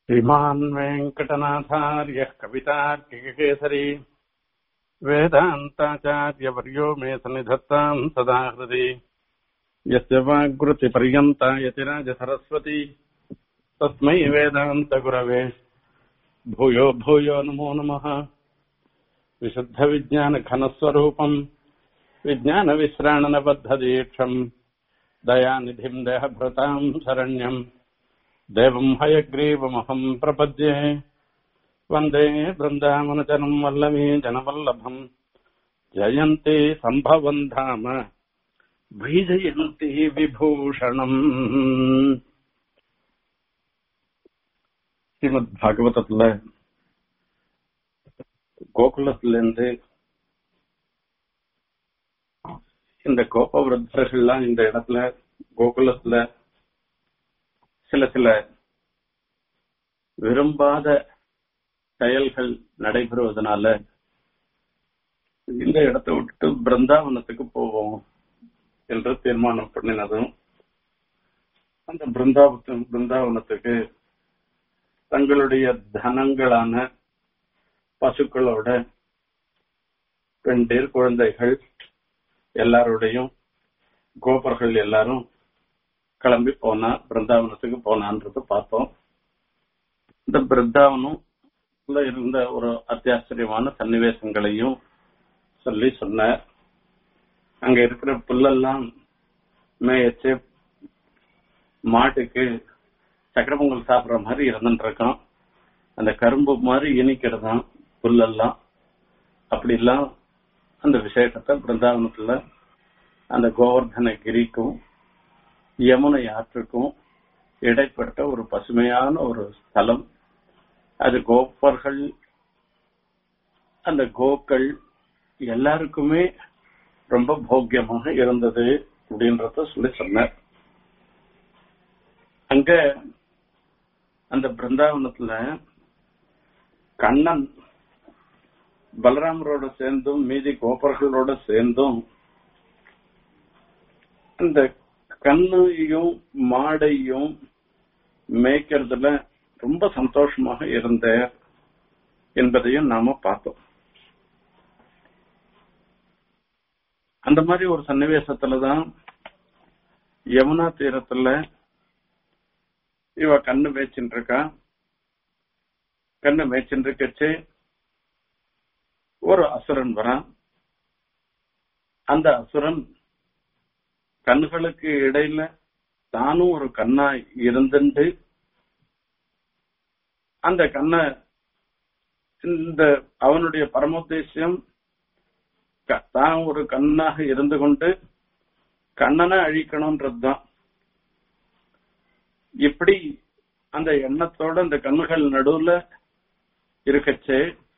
श्रीमान् वेङ्कटनाथार्यः कवितार्किककेसरी वेदान्ताचार्यवर्यो मे सन्निधत्ताम् सदा हृदि यस्य वाग्वृत्तिपर्यन्ता यतिराजसरस्वती तस्मै वेदान्तगुरवे भूयो भूयो नमो नमः विशुद्धविज्ञानघनस्वरूपम् विज्ञानविश्राणनबद्धदीक्षम् दयानिधिम् देहभृताम् शरण्यम् देवम् हयग्रीवमहम् प्रपद्ये वन्दे बृन्दावनजनम् वल्लवी जनवल्लभम् जयन्ति सम्भवम् धाम बीजयन्ति விபூஷணம் ஸ்ரீமத் பாகவதத்துல கோகுலத்துல இருந்து இந்த கோப விருத்தர்கள்லாம் இந்த இடத்துல கோகுலத்துல சில சில விரும்பாத செயல்கள் நடைபெறுவதனால இந்த இடத்தை விட்டு பிருந்தாவனத்துக்கு போவோம் என்று தீர்மானம் பண்ணினதும் அந்த பிருந்தாவத்து பிருந்தாவனத்துக்கு தங்களுடைய தனங்களான பசுக்களோட பெண்டீர் குழந்தைகள் எல்லாருடையும் கோபர்கள் எல்லாரும் கிளம்பி போனா பிருந்தாவனத்துக்கு போனான்றது பார்த்தோம் இந்த பிருந்தாவனம் இருந்த ஒரு அத்தியாச்சரியமான சன்னிவேசங்களையும் சொல்லி சொன்னார் அங்க இருக்கிற புல்லெல்லாம் மேயச்சு மாட்டுக்கு சக்கர பொங்கல் சாப்பிடுற மாதிரி இருந்துட்டு இருக்கோம் அந்த கரும்பு மாதிரி இனிக்கிறதாம் புல்லெல்லாம் அப்படிலாம் அந்த விசேஷத்தை பிருந்தாவனத்துல அந்த கோவர்தன கிரிக்கும் யமுனை ஆற்றுக்கும் இடைப்பட்ட ஒரு பசுமையான ஒரு ஸ்தலம் அது கோப்பர்கள் அந்த கோக்கள் எல்லாருக்குமே ரொம்ப போக்கியமாக இருந்தது அப்படின்றத சொல்லி சொன்னார் அங்க அந்த பிருந்தாவனத்துல கண்ணன் பலராமரோட சேர்ந்தும் மீதி கோப்பர்களோட சேர்ந்தும் அந்த கண்ணையும் மாடையும் மேய்க்கிறதுல ரொம்ப சந்தோஷமாக இருந்த என்பதையும் நாம பார்த்தோம் அந்த மாதிரி ஒரு சன்னிவேசத்துலதான் யமுனா தீரத்துல இவ கண்ணு மேய்ச்சின்னு இருக்கா கண்ணு மேய்ச்சின்னு இருக்கச்சு ஒரு அசுரன் வரான் அந்த அசுரன் கண்களுக்கு இடையில தானும் ஒரு கண்ணா இருந்துட்டு அந்த கண்ணை இந்த அவனுடைய பரமோத்தேசியம் தான் ஒரு கண்ணாக இருந்து கொண்டு கண்ணனை அழிக்கணும்ன்றதுதான் இப்படி அந்த எண்ணத்தோட அந்த கண்ணுகள் நடுவுல இருக்கச்சே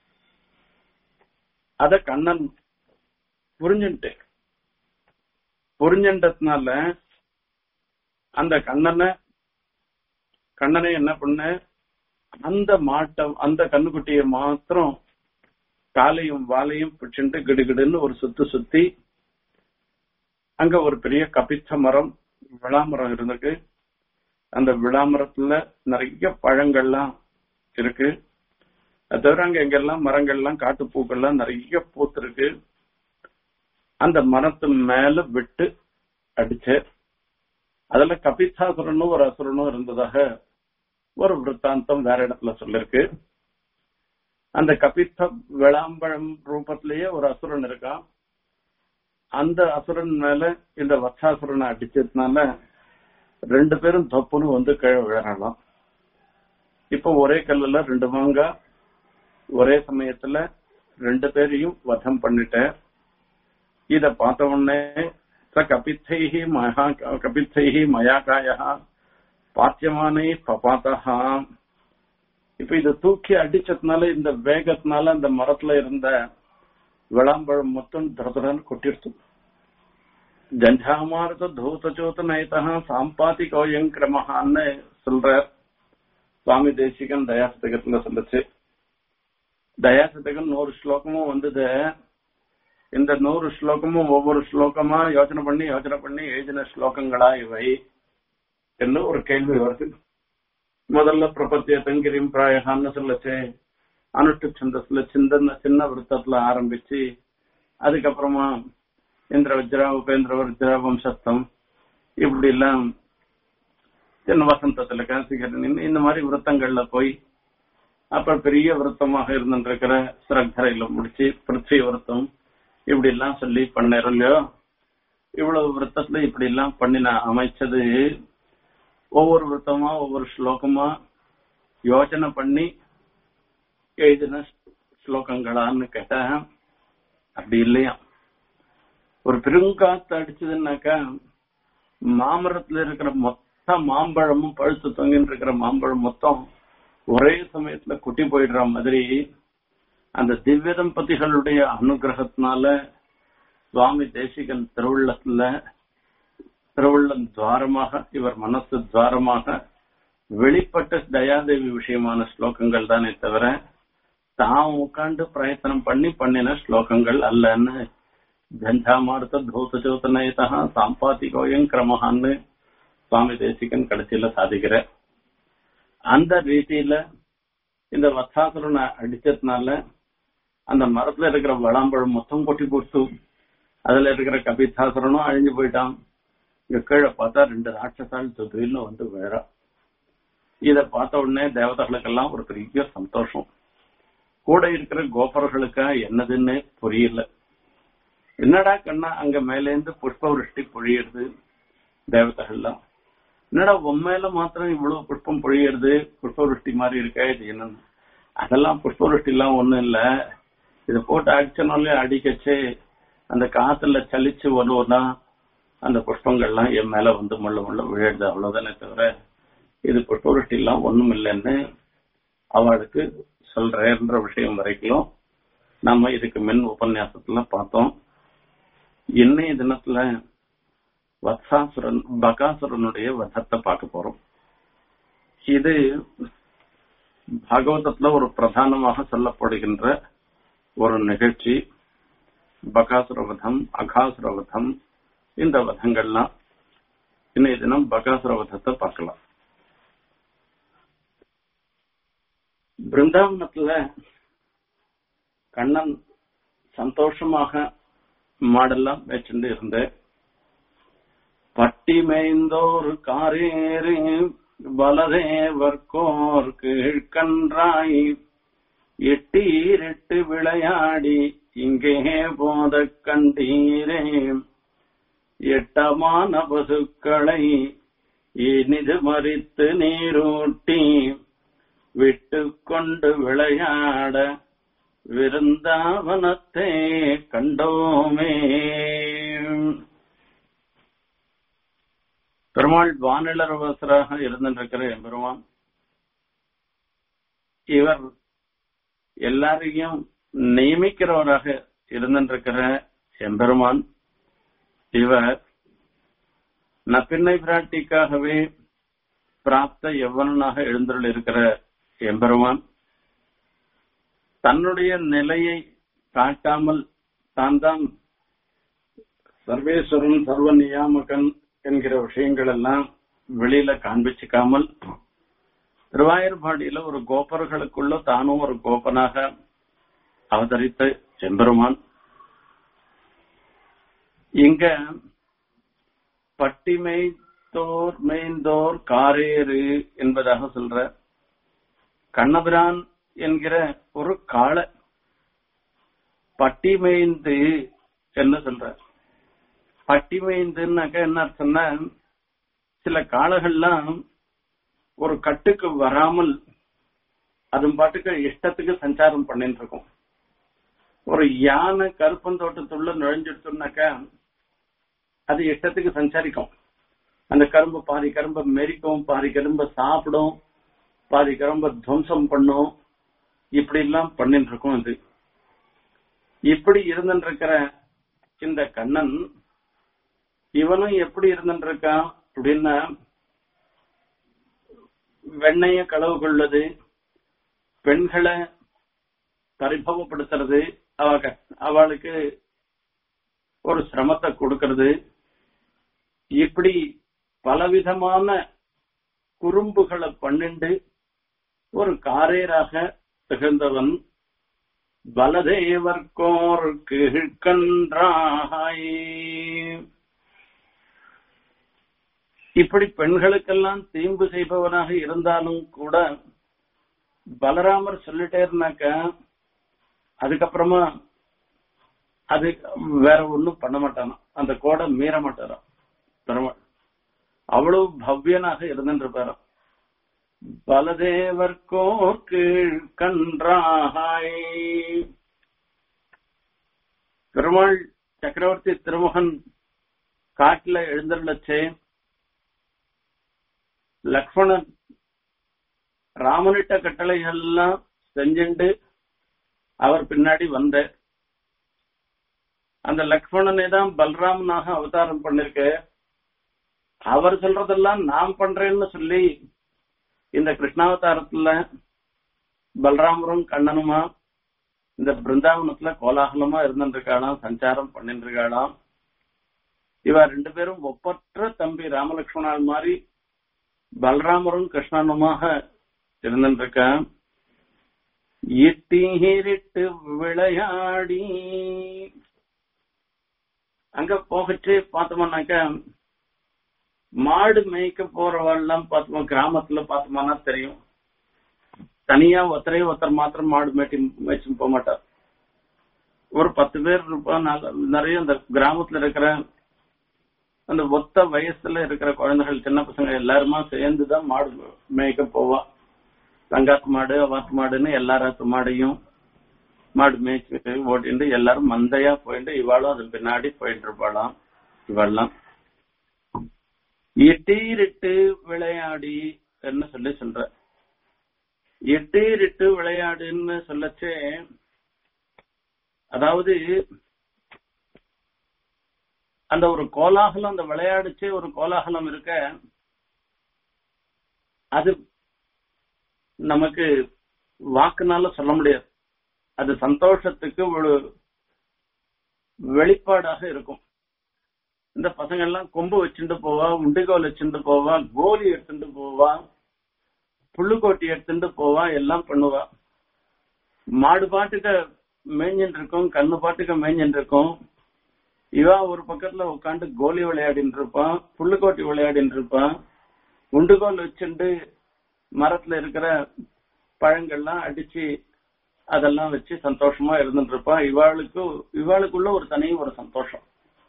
அத கண்ணன் புரிஞ்சுட்டு புரிஞ்சுன்றதுனால அந்த கண்ணனை கண்ணனை என்ன பண்ண அந்த மாட்டம் அந்த கண்ணுக்குட்டியை மாத்திரம் காலையும் வாலையும் பிடிச்சுட்டு கிடுகிடுன்னு ஒரு சுத்து சுத்தி அங்க ஒரு பெரிய கபித்த மரம் விளாமரம் இருந்திருக்கு அந்த விளாமரத்துல நிறைய பழங்கள்லாம் இருக்கு அது தவிர அங்க எங்கெல்லாம் மரங்கள்லாம் காட்டுப்பூக்கள்லாம் நிறைய பூத்திருக்கு அந்த மரத்து மேல விட்டு அடிச்சு அதுல கபித்தாசுரனும் ஒரு அசுரனும் இருந்ததாக ஒரு விற்த்தாந்தம் வேற இடத்துல சொல்லிருக்கு அந்த கபித்த விளாம்பழம் ரூபத்திலேயே ஒரு அசுரன் இருக்கான் அந்த அசுரன் மேல இந்த வத்சாசுரனை அடிச்சதுனால ரெண்டு பேரும் தொப்புன்னு வந்து கீழே விழறலாம் இப்ப ஒரே கல்லுல ரெண்டு மாங்கா ஒரே சமயத்துல ரெண்டு பேரையும் வதம் பண்ணிட்டேன் இத பார்த்த உடனே கபித்தைஹி மகா கபித்தைஹி மயாகாயா பாத்தியமானை பபாத்தகா இப்ப இத தூக்கி அடிச்சதுனால இந்த வேகத்தினால அந்த மரத்துல இருந்த விளாம்பழம் மொத்தம் தரதரன்னு கொட்டிடுச்சு ஜஞ்சாமாரத தூதச்சோத நயத்தா சாம்பாதி கோயம் கிரமஹான்னு சொல்ற சுவாமி தேசிகன் தயாசதகத்துல சொல்லுச்சு தயாசதகன் நூறு ஸ்லோகமும் வந்தது இந்த நூறு ஸ்லோகமும் ஒவ்வொரு ஸ்லோகமா யோசனை பண்ணி யோசனை பண்ணி எழுதின ஸ்லோகங்களா இவை என்று ஒரு கேள்வி வருது முதல்ல பிரபத்திய தங்கிரியும் பிராயகான்னு சொல்லச்சு அனுஷ்டு சந்தஸ்ல சின்ன சின்ன விருத்தத்துல ஆரம்பிச்சு அதுக்கப்புறமா இந்திர வஜ்ரா உபேந்திர வஜ்ரா வம்சத்தம் இப்படி எல்லாம் சின்ன வசந்தத்துல காசிகரன் இந்த மாதிரி விருத்தங்கள்ல போய் அப்புறம் பெரிய விருத்தமாக இருந்துருக்கிற சிறக்கரையில முடிச்சு பிருத்வி விருத்தம் இப்படி எல்லாம் சொல்லி பண்ணேன் இல்லையோ இவ்வளவு விருத்தத்துல இப்படி எல்லாம் பண்ணி நான் அமைச்சது ஒவ்வொரு விருத்தமா ஒவ்வொரு ஸ்லோகமா யோசனை பண்ணி எழுதின ஸ்லோகங்களான்னு கேட்டா அப்படி இல்லையா ஒரு பெருங்காத்து அடிச்சதுன்னாக்கா மாமரத்துல இருக்கிற மொத்த மாம்பழமும் பழுத்து தொங்கின்னு இருக்கிற மாம்பழம் மொத்தம் ஒரே சமயத்துல குட்டி போயிடுற மாதிரி அந்த திவ்ய தம்பதிகளுடைய அனுகிரகத்தினால சுவாமி தேசிகன் திருவுள்ளத்துல திருவுள்ளம் துவாரமாக இவர் மனசு துவாரமாக வெளிப்பட்ட தயாதேவி விஷயமான ஸ்லோகங்கள் தானே தவிர தான் உட்காந்து பிரயத்தனம் பண்ணி பண்ணின ஸ்லோகங்கள் அல்லன்னு ஜஞ்சாமார்த்த தூத சோதனயதா சாம்பாத்திகோயம் கிரமஹான்னு சுவாமி தேசிகன் கடைசியில சாதிக்கிற அந்த ரீதியில இந்த வத்தாசுரனை அடிச்சதுனால அந்த மரத்துல இருக்கிற வளாம்பழம் மொத்தம் கொட்டி கொடுத்து அதுல இருக்கிற கபிதாசுரனும் அழிஞ்சு போயிட்டான் இங்க கீழே பார்த்தா ரெண்டு ராட்சசால் துதுவில்னு வந்து விழறா இத பார்த்த உடனே தேவதைகளுக்கெல்லாம் ஒரு பெரிய சந்தோஷம் கூட இருக்கிற கோபர்களுக்கா என்னதுன்னு புரியல என்னடா கண்ணா அங்க மேலேந்து புஷ்ப விருஷ்டி பொழியுறது தேவதைகள்லாம் என்னடா உண்மையில மாத்திரம் இவ்வளவு புஷ்பம் பொழியுறது புஷ்ப விருஷ்டி மாதிரி இருக்கா இது என்னன்னு அதெல்லாம் புஷ்ப விருஷ்டி எல்லாம் ஒண்ணும் இல்ல இத போட்டு அடிச்சனாலே அடிக்கச்சு அந்த காத்துல சலிச்சு வருவனா அந்த புஷ்பங்கள்லாம் என் மேல வந்து முள்ள முள்ள விழுது அவ்வளவுதானே தவிர இது புஷ்ப விருஷ்டி எல்லாம் ஒண்ணும் இல்லைன்னு அவளுக்கு சொல்றேன்ற விஷயம் வரைக்கும் நம்ம இதுக்கு மின் உபன்யாசத்துல பார்த்தோம் இன்னைய தினத்துல வத்சாசுரன் பகாசுரனுடைய வதத்தை பார்க்க போறோம் இது பாகவதத்துல ஒரு பிரதானமாக சொல்லப்படுகின்ற ஒரு நிகழ்ச்சி பகாசுர வதம் அகாசுர வதம் இந்த வதங்கள்லாம் இன்னைய தினம் பகாசுர வதத்தை பார்க்கலாம் பிருந்தாவனத்துல கண்ணன் சந்தோஷமாக மாடெல்லாம் வச்சுட்டு இருந்த பட்டி மேய்ந்தோர் காரேறு பலதேவர்கோர் கீழ்கன்றாய் எட்டீரிட்டு விளையாடி இங்கே போத கண்டீரே எட்டமான பசுக்களை இனிது மறித்து நீரூட்டி விட்டு கொண்டு விளையாட விருந்தாவனத்தே கண்டோமே பெருமாள் வானிலரவசராக இருந்திருக்கிற எம்பெருமான் இவர் எல்லாரையும் நியமிக்கிறவராக இருந்திருக்கிற எம்பெருமான் இவர் நப்பிண்ணை பிராட்டிக்காகவே பிராப்த எவ்வளனாக எழுந்துள்ள இருக்கிற எம்பெருமான் தன்னுடைய நிலையை காட்டாமல் தான் தான் சர்வேஸ்வரன் சர்வ நியாமகன் என்கிற விஷயங்கள் எல்லாம் வெளியில காண்பிச்சுக்காமல் திருவாயூர்பாடியில ஒரு கோபர்களுக்குள்ள தானும் ஒரு கோபனாக அவதரித்த செம்பெருமான் இங்க பட்டிமை தோர் மேய்ந்தோர் காரேறு என்பதாக சொல்ற கண்ணபிரான் என்கிற ஒரு காளை பட்டி மேய்ந்து என்ன சொல்ற பட்டி மேய்ந்துன்னாக்க என்ன அர்த்தம்னா சில காளைகள்லாம் ஒரு கட்டுக்கு வராமல் அது பாட்டுக்கு இஷ்டத்துக்கு சஞ்சாரம் பண்ணிட்டு இருக்கும் ஒரு யானை கருப்பந்தோட்டத்துள்ள நுழைஞ்சிடுச்சோம்னாக்கா அது இஷ்டத்துக்கு சஞ்சாரிக்கும் அந்த கரும்பு பாதி கரும்பை மெரிக்கும் பாதி கரும்பை சாப்பிடும் பாதி கரும்பை துவம்சம் பண்ணும் இப்படி எல்லாம் பண்ணிட்டு இருக்கும் அது இப்படி இருந்துட்டு இருக்கிற இந்த கண்ணன் இவனும் எப்படி இருந்துட்டு இருக்கான் அப்படின்னா வெண்ணைய களவு கொள்வது பெண்களை பரிபவப்படுத்துறது அவ அவளுக்கு ஒரு சிரமத்தை கொடுக்கறது இப்படி பலவிதமான குறும்புகளை பண்ணிண்டு ஒரு காரேராக திகழ்ந்தவன் பலதேவர்கோர் கீழ்கன்றாய் இப்படி பெண்களுக்கெல்லாம் தீம்பு செய்பவனாக இருந்தாலும் கூட பலராமர் சொல்லிட்டே இருந்தாக்க அதுக்கப்புறமா அது வேற ஒண்ணும் பண்ண மாட்டானா அந்த கோடை மீற மாட்டாராம் பெருமாள் அவ்வளவு பவ்யனாக இருந்திருப்பாராம் பலதேவர்கோர் கீழ் கன்றாய் பெருமாள் சக்கரவர்த்தி திருமகன் காட்டுல எழுந்தருளச்சே லக்ஷ்மணன் ராமனிட்ட கட்டளை எல்லாம் செஞ்சுண்டு அவர் பின்னாடி வந்த அந்த லக்ஷ்மணனை தான் பல்ராமனாக அவதாரம் பண்ணிருக்க அவர் சொல்றதெல்லாம் நான் பண்றேன்னு சொல்லி இந்த கிருஷ்ணாவதாரத்துல பல்ராமரும் கண்ணனுமா இந்த பிருந்தாவனத்துல கோலாகலமா இருந்துருக்காளாம் சஞ்சாரம் பண்ணிட்டு இருக்காளாம் இவ ரெண்டு பேரும் ஒப்பற்ற தம்பி ராமலட்சுமணால் மாதிரி பல்ராமரும் கிருஷ்ணனுமாக இருந்துருக்க இட்டீரிட்டு விளையாடி அங்க போகச்சு பார்த்தோம்னாக்க மாடு மேய்க்க போறவெல்லாம் பார்த்தோம் கிராமத்துல பார்த்தோம்னா தெரியும் தனியா ஒருத்தரே ஒருத்தர் மாத்திரம் மாடு மேட்டி மேய்ச்சி போக மாட்டார் ஒரு பத்து பேர் இருப்பா நிறைய அந்த கிராமத்துல இருக்கிற அந்த ஒத்த வயசுல இருக்கிற குழந்தைகள் சின்ன பசங்க எல்லாருமா சேர்ந்துதான் மாடு மேய்க்க போவா தங்காத்து மாடு அவாத்து மாடுன்னு எல்லாராத்து மாடையும் மாடு மேய்ச்சி ஓட்டிட்டு எல்லாரும் மந்தையா போயிட்டு இவாளும் அது பின்னாடி போயிட்டு இருப்பாளாம் இவாள்லாம் எட்டீரிட்டு விளையாடி என்ன சொல்லி சொல்ற எட்டீரிட்டு விளையாடுன்னு சொல்லச்சே அதாவது அந்த ஒரு கோலாகலம் அந்த விளையாடுச்சே ஒரு கோலாகலம் இருக்க அது நமக்கு வாக்குனால சொல்ல முடியாது அது சந்தோஷத்துக்கு ஒரு வெளிப்பாடாக இருக்கும் இந்த பசங்க எல்லாம் கொம்பு வச்சுட்டு போவா உண்டிகோல் வச்சுட்டு போவா கோலி எடுத்துட்டு போவா புள்ளுக்கோட்டி எடுத்துட்டு போவா எல்லாம் பண்ணுவா மாடு பாட்டுக்க மேய்ஞ்சின்னு இருக்கும் கண்ணு பாட்டுக்க மேய்ஞ்சின்னு இருக்கும் இவா ஒரு பக்கத்துல உட்காந்து கோலி விளையாடின்னு இருப்பான் புள்ளுக்கோட்டி விளையாடின்னு இருப்பான் உண்டுகோல் வச்சுட்டு மரத்துல இருக்கிற பழங்கள்லாம் அடிச்சு அதெல்லாம் வச்சு சந்தோஷமா இருந்துட்டு இருப்பான் இவாளுக்கு இவாளுக்குள்ள ஒரு தனி ஒரு சந்தோஷம்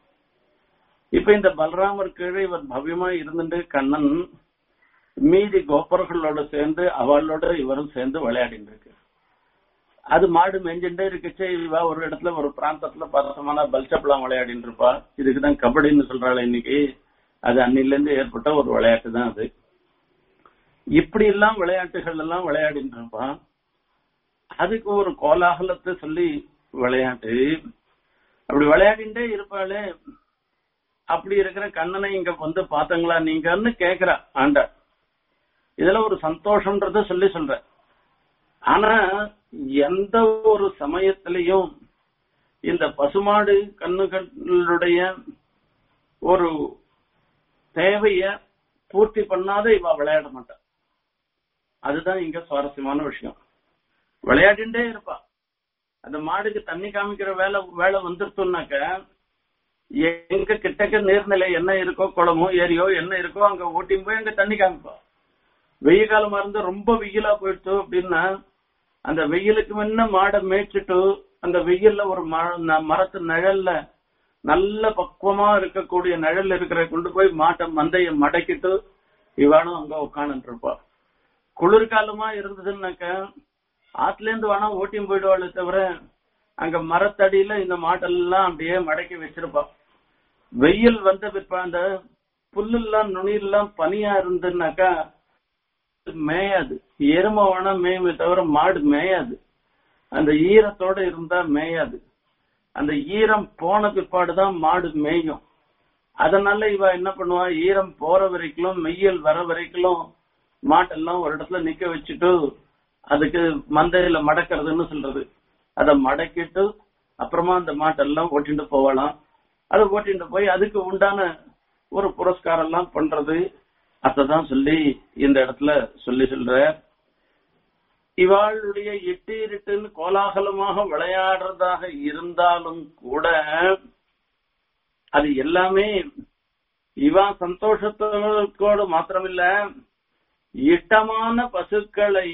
இப்ப இந்த பலராமர் கீழே இவர் பவ்யமா இருந்துட்டு கண்ணன் மீதி கோபர்களோட சேர்ந்து அவளோட இவரும் சேர்ந்து விளையாடிட்டு இருக்கு அது மாடு மெஞ்சுட்டே இருக்குச்சே இவா ஒரு இடத்துல ஒரு பிராந்தத்துல பரசமான பல்சப்பலாம் விளையாடிட்டு இருப்பா இதுக்குதான் கபடின்னு சொல்றாள் இன்னைக்கு அது அன்னில இருந்து ஏற்பட்ட ஒரு விளையாட்டு தான் அது இப்படி எல்லாம் விளையாட்டுகள் எல்லாம் விளையாடிட்டு இருப்பான் அதுக்கு ஒரு கோலாகலத்தை சொல்லி விளையாட்டு அப்படி விளையாடிட்டே இருப்பாளே அப்படி இருக்கிற கண்ணனை இங்க வந்து பாத்தங்களா நீங்கன்னு கேக்குறா ஆண்டா இதுல ஒரு சந்தோஷம்ன்றத சொல்லி சொல்ற ஆனா எந்த ஒரு சமயத்திலையும் இந்த பசுமாடு கண்ணுகளுடைய ஒரு தேவைய பூர்த்தி பண்ணாத இவ விளையாட மாட்டா அதுதான் இங்க சுவாரஸ்யமான விஷயம் விளையாடிண்டே இருப்பா அந்த மாடுக்கு தண்ணி காமிக்கிற வேலை வேலை வந்துருத்தோம்னாக்க எங்க கிட்டக்க நீர்நிலை என்ன இருக்கோ குளமோ ஏரியோ என்ன இருக்கோ அங்க ஓட்டியும் போய் அங்க தண்ணி காமிப்பா வெயில் காலமா இருந்து ரொம்ப வெயிலா போயிடுச்சு அப்படின்னா அந்த வெயிலுக்கு முன்ன மாடை மேய்ச்சிட்டு அந்த வெயில்ல ஒரு மரத்து நிழல்ல நல்ல பக்குவமா இருக்கக்கூடிய நிழல் இருக்கிற கொண்டு போய் மாட்டை மந்தைய மடக்கிட்டு இவானும் அங்க உட்காந்துட்டு இருப்பா குளிர்காலமா இருந்ததுன்னாக்க ஆத்துல இருந்து வேணா ஓட்டியும் போயிடுவாளே தவிர அங்க மரத்தடியில இந்த மாட்டெல்லாம் அப்படியே மடக்கி வச்சிருப்பா வெயில் வந்த பிற்பா அந்த புல்லெல்லாம் நுனியெல்லாம் பனியா இருந்துன்னாக்கா மேயாது எருமை வேணா மேயுமே தவிர மாடு மேயாது அந்த ஈரத்தோட இருந்தா மேயாது அந்த ஈரம் போன பிற்பாடுதான் மாடு மேயும் அதனால இவ என்ன பண்ணுவா ஈரம் போற வரைக்கும் மெய்யல் வர வரைக்கும் மாட்டெல்லாம் ஒரு இடத்துல நிக்க வச்சுட்டு அதுக்கு மந்தையில மடக்கிறதுன்னு சொல்றது அதை மடக்கிட்டு அப்புறமா அந்த மாட்டெல்லாம் ஓட்டிட்டு போகலாம் அதை ஓட்டிட்டு போய் அதுக்கு உண்டான ஒரு புரஸ்காரம் எல்லாம் பண்றது அததான் சொல்லி இந்த இடத்துல சொல்லி சொல்ற இவாளுடைய எட்டு இருட்டுன்னு கோலாகலமாக விளையாடுறதாக இருந்தாலும் கூட அது எல்லாமே இவா சந்தோஷத்தோடு மாத்திரமில்ல இட்டமான பசுக்களை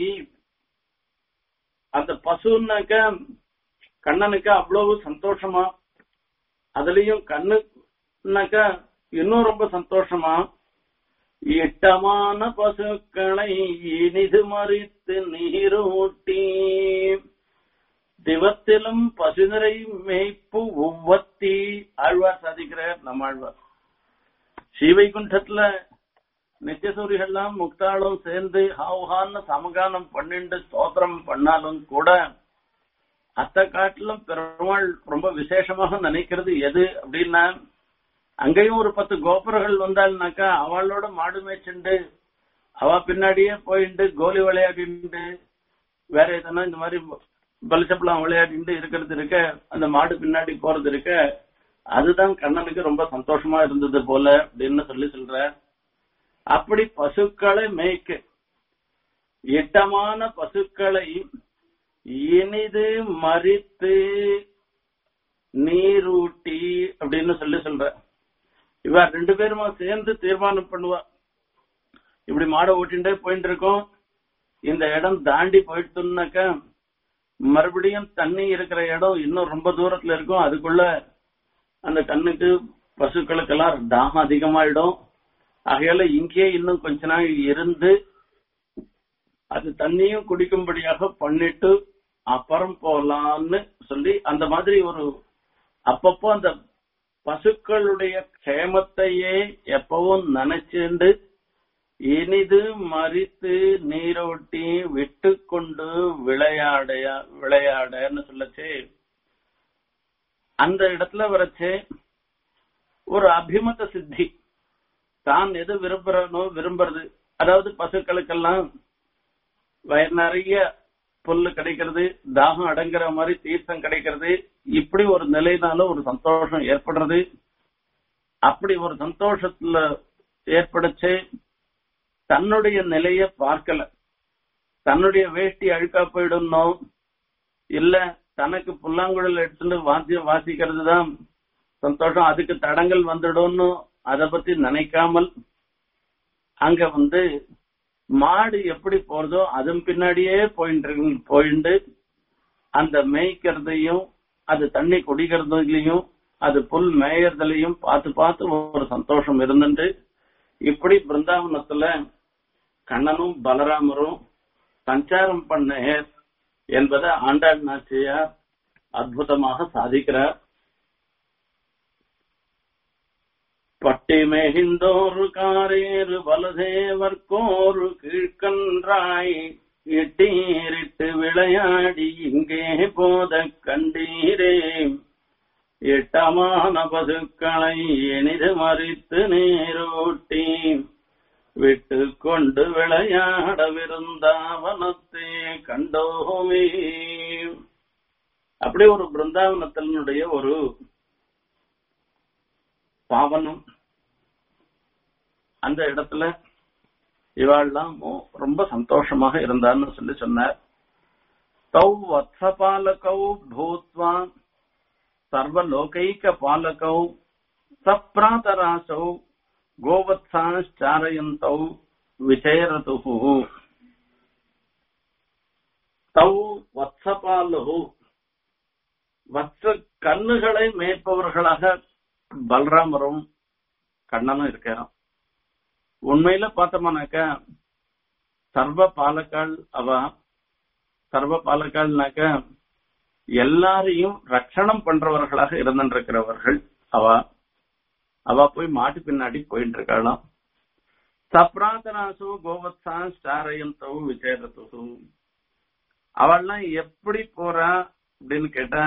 அந்த பசுன்னாக்க கண்ணனுக்கு அவ்வளவு சந்தோஷமா அதுலயும் கண்ணுனாக்க இன்னும் ரொம்ப சந்தோஷமா இட்டமான பசுக்களை இனிது மறித்து நீரூட்டி திவத்திலும் பசுநிறை மேய்ப்பு ஒவ்வொத்தி ஆழ்வார் சாதிக்கிறார் நம்ம ஆழ்வார் ஸ்ரீவைகுண்டத்துல நித்தியசூரிகள்லாம் முக்தாளும் சேர்ந்து ஹாவுஹான்னு சமகானம் பண்ணிண்டு ஸ்தோத்திரம் பண்ணாலும் கூட அத்த காட்டிலும் பெருமாள் ரொம்ப விசேஷமாக நினைக்கிறது எது அப்படின்னா அங்கேயும் ஒரு பத்து கோபுரங்கள் வந்தாள்னாக்கா அவளோட மாடு மேய்ச்சுண்டு அவ பின்னாடியே போயிட்டு கோலி விளையாடிண்டு வேற எதனா இந்த மாதிரி பலிச்சப்பளம் விளையாடிட்டு இருக்கிறது இருக்க அந்த மாடு பின்னாடி போறது இருக்க அதுதான் கண்ணனுக்கு ரொம்ப சந்தோஷமா இருந்தது போல அப்படின்னு சொல்லி சொல்ற அப்படி பசுக்களை மேய்க்க இட்டமான பசுக்களை இனிது மறித்து நீரூட்டி அப்படின்னு சொல்லி சொல்ற இவ ரெண்டு பேருமா சேர்ந்து தீர்மானம் பண்ணுவா இப்படி மாடை ஓட்டின்டே போயிட்டு இருக்கோம் இந்த இடம் தாண்டி போயிட்டுனாக்க மறுபடியும் தண்ணி இருக்கிற இடம் இன்னும் ரொம்ப தூரத்துல இருக்கும் அதுக்குள்ள அந்த கண்ணுக்கு பசுக்களுக்கெல்லாம் தாகம் அதிகமாயிடும் ஆகையால இங்கேயே இன்னும் கொஞ்ச நாள் இருந்து அது தண்ணியும் குடிக்கும்படியாக பண்ணிட்டு அப்புறம் போலான்னு சொல்லி அந்த மாதிரி ஒரு அப்பப்போ அந்த பசுக்களுடைய க்ஷேமத்தையே எப்பவும் நினைச்சுண்டு இனிது மறித்து நீரோட்டி விட்டு கொண்டு விளையாட விளையாடன்னு சொல்லச்சு அந்த இடத்துல வரைச்சு ஒரு அபிமத சித்தி தான் எது விரும்புறனோ விரும்புறது அதாவது பசுக்களுக்கெல்லாம் வயிறு நிறைய புல்லு கிடைக்கிறது தாகம் அடங்குற மாதிரி தீர்த்தம் கிடைக்கிறது இப்படி ஒரு நிலைனால ஒரு சந்தோஷம் ஏற்படுறது அப்படி ஒரு சந்தோஷத்துல ஏற்படுச்சு தன்னுடைய நிலைய பார்க்கல தன்னுடைய வேஷ்டி அழுக்கா போயிடணும் இல்ல தனக்கு புல்லாங்குழல் எடுத்துட்டு வாத்தியம் வாசிக்கிறது தான் சந்தோஷம் அதுக்கு தடங்கள் வந்துடும்னு அதை பத்தி நினைக்காமல் அங்க வந்து மாடு எப்படி போறதோ அதன் பின்னாடியே போயிட்டு போயிட்டு அந்த மேய்க்கிறதையும் அது தண்ணி குடிக்கிறதுலயும் அது புல் மேயறதுலயும் பார்த்து பார்த்து ஒரு சந்தோஷம் இருந்துட்டு இப்படி பிருந்தாவனத்துல கண்ணனும் பலராமரும் சஞ்சாரம் பண்ண என்பதை ஆண்டாள் நாச்சியார் அற்புதமாக சாதிக்கிறார் பட்டி மேகிந்தோரு காரேறு பலதேவர்க்கோரு கீழ்கன்றாய் இட்டீரிட்டு விளையாடி இங்கே போத கண்டீரே எட்டமான பசுக்களை எனிது மறித்து நீரூட்டி விட்டு கொண்டு விளையாட விருந்தாவனத்தே கண்டோமே அப்படி ஒரு பிருந்தாவனத்தினுடைய ஒரு பாவனம் அந்த இடத்துல இவாள்லாம் ரொம்ப சந்தோஷமாக இருந்தான்னு சொல்லி சொன்னார் தௌ வத்சபாலகௌ பூத்வா சர்வலோகைக பாலகௌ சப்ராதராசௌ கோவத்சாரயந்தௌ விஜயரது தௌ வத்சபாலு வத்ச கண்ணுகளை மேய்ப்பவர்களாக பலராமரும் கண்ணனும் இருக்கிறான் உண்மையில பார்த்தோம்னாக்க சர்வ பாலக்கால் அவ சர்வ பாலக்கால்னாக்க எல்லாரையும் ரட்சணம் பண்றவர்களாக இருந்திருக்கிறவர்கள் அவ அவ போய் மாட்டு பின்னாடி போயிட்டு இருக்கலாம் சப்ராதனாசு கோவத்சா ஸ்டாரயந்தோ விஜயரத்து அவள்லாம் எப்படி போறா அப்படின்னு கேட்டா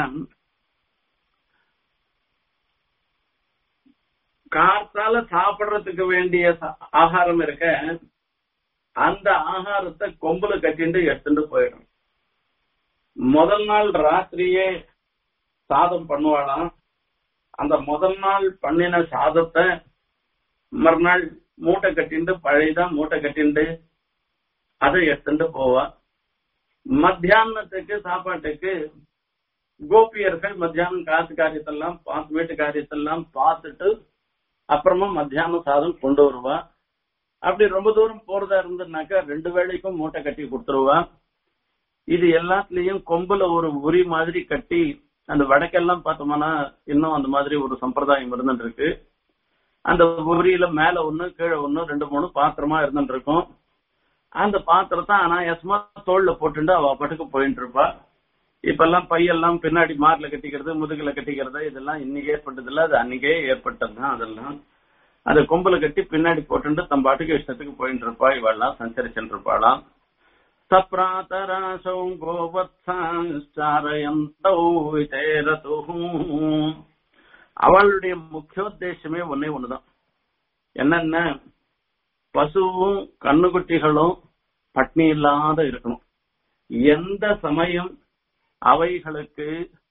காத்தால சாப்பிடுறதுக்கு வேண்டிய ஆகாரம் இருக்க அந்த ஆகாரத்தை கொம்புல கட்டிட்டு எடுத்துட்டு போயிடும் முதல் நாள் ராத்திரியே சாதம் பண்ணுவாளாம் அந்த முதல் நாள் பண்ணின சாதத்தை மறுநாள் மூட்டை கட்டிண்டு பழையதா மூட்டை கட்டிண்டு அதை எடுத்துட்டு போவா மத்தியானத்துக்கு சாப்பாட்டுக்கு கோபியர்கள் மத்தியானம் காசு காரியத்தெல்லாம் பார்த்து வீட்டு காரியத்தெல்லாம் பார்த்துட்டு அப்புறமா மத்தியானம் சாதம் கொண்டு வருவா அப்படி ரொம்ப தூரம் போறதா இருந்ததுனாக்கா ரெண்டு வேளைக்கும் மூட்டை கட்டி கொடுத்துருவா இது எல்லாத்துலயும் கொம்புல ஒரு உரி மாதிரி கட்டி அந்த வடக்கெல்லாம் பார்த்தோம்னா இன்னும் அந்த மாதிரி ஒரு சம்பிரதாயம் இருந்துட்டு இருக்கு அந்த உரியில மேல ஒண்ணு கீழே ஒண்ணு ரெண்டு மூணு பாத்திரமா இருந்துட்டு இருக்கும் அந்த பாத்திரத்தை அனாயாசமா தோல்ல போட்டுட்டு அவ பாட்டுக்கு போயிட்டு இருப்பா இப்ப எல்லாம் பையெல்லாம் பின்னாடி மார்ல கட்டிக்கிறது முதுகுல கட்டிக்கிறது இதெல்லாம் இன்னைக்கு ஏற்பட்டது இல்ல அது அன்னைக்கே ஏற்பட்டதுதான் அதெல்லாம் அந்த கொம்புல கட்டி பின்னாடி போட்டுட்டு தம் பாட்டுக்கு இஷ்டத்துக்கு போயிட்டு இருப்பா இவெல்லாம் சஞ்சரிச்சுட்டு இருப்பாளாம் சப்ராதராசௌ கோவத்சாரயந்தௌ விதேரதுஹு அவளுடைய முக்கியோத்தேசமே ஒன்னே ஒண்ணுதான் என்னென்ன பசுவும் கண்ணுக்குட்டிகளும் பட்னி இல்லாத இருக்கணும் எந்த சமயம் அவைகளுக்கு